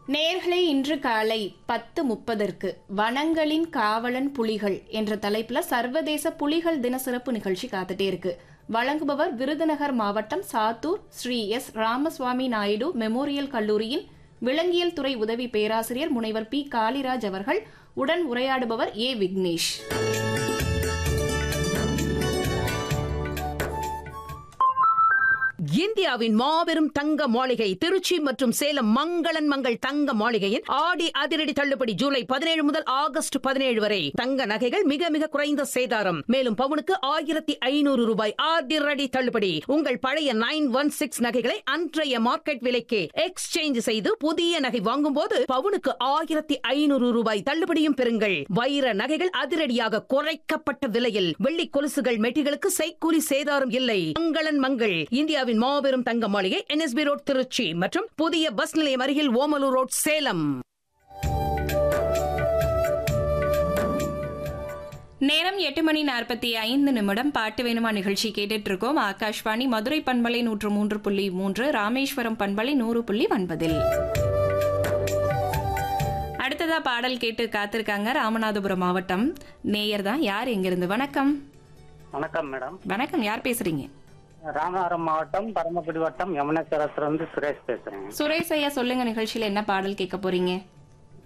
நேர்களே இன்று காலை பத்து முப்பதற்கு வனங்களின் காவலன் புலிகள் என்ற தலைப்புல சர்வதேச புலிகள் தின சிறப்பு நிகழ்ச்சி காத்துட்டே இருக்கு வழங்குபவர் விருதுநகர் மாவட்டம் சாத்தூர் ஸ்ரீ எஸ் ராமசுவாமி நாயுடு மெமோரியல் கல்லூரியின் விலங்கியல் துறை உதவி பேராசிரியர் முனைவர் பி காளிராஜ் அவர்கள் உடன் உரையாடுபவர் ஏ விக்னேஷ் இந்தியாவின் மாபெரும் தங்க மாளிகை திருச்சி மற்றும் சேலம் மங்களன் மங்கள் தங்க மாளிகையின் ஆடி அதிரடி தள்ளுபடி ஜூலை பதினேழு முதல் ஆகஸ்ட் பதினேழு வரை தங்க நகைகள் மிக மிக குறைந்த சேதாரம் மேலும் பவுனுக்கு ஆயிரத்தி ஐநூறு ரூபாய் அதிரடி தள்ளுபடி உங்கள் பழைய நைன் ஒன் சிக்ஸ் நகைகளை அன்றைய மார்க்கெட் விலைக்கு எக்ஸ்சேஞ்ச் செய்து புதிய நகை வாங்கும் போது பவுனுக்கு ஆயிரத்தி ஐநூறு ரூபாய் தள்ளுபடியும் பெறுங்கள் வைர நகைகள் அதிரடியாக குறைக்கப்பட்ட விலையில் வெள்ளி கொலுசுகள் மெட்டிகளுக்கு செய்கூலி சேதாரம் இல்லை மங்களன் மங்கள் இந்தியாவின் மாபெரும் தங்க மாளிகை என்எஸ்பி ரோட் திருச்சி மற்றும் புதிய பஸ் நிலையம் அருகில் ஓமலூர் ரோட் சேலம் நேரம் எட்டு மணி நாற்பத்தி ஐந்து நிமிடம் பாட்டு வேணுமா நிகழ்ச்சி கேட்டுட்டு இருக்கோம் ஆகாஷ்வாணி மதுரை பண்பலை நூற்று மூன்று புள்ளி மூன்று ராமேஸ்வரம் பண்பலை நூறு புள்ளி ஒன்பதில் அடுத்ததா பாடல் கேட்டு காத்திருக்காங்க ராமநாதபுரம் மாவட்டம் நேயர் தான் யார் எங்கிருந்து வணக்கம் வணக்கம் மேடம் வணக்கம் யார் பேசுறீங்க ராமநாதபுரம் மாவட்டம் பரமக்குடி வட்டம் யமுனேஸ்வரத்திலிருந்து சுரேஷ் பேசுறேன் சுரேஷ் ஐயா சொல்லுங்க நிகழ்ச்சியில என்ன பாடல் கேட்க போறீங்க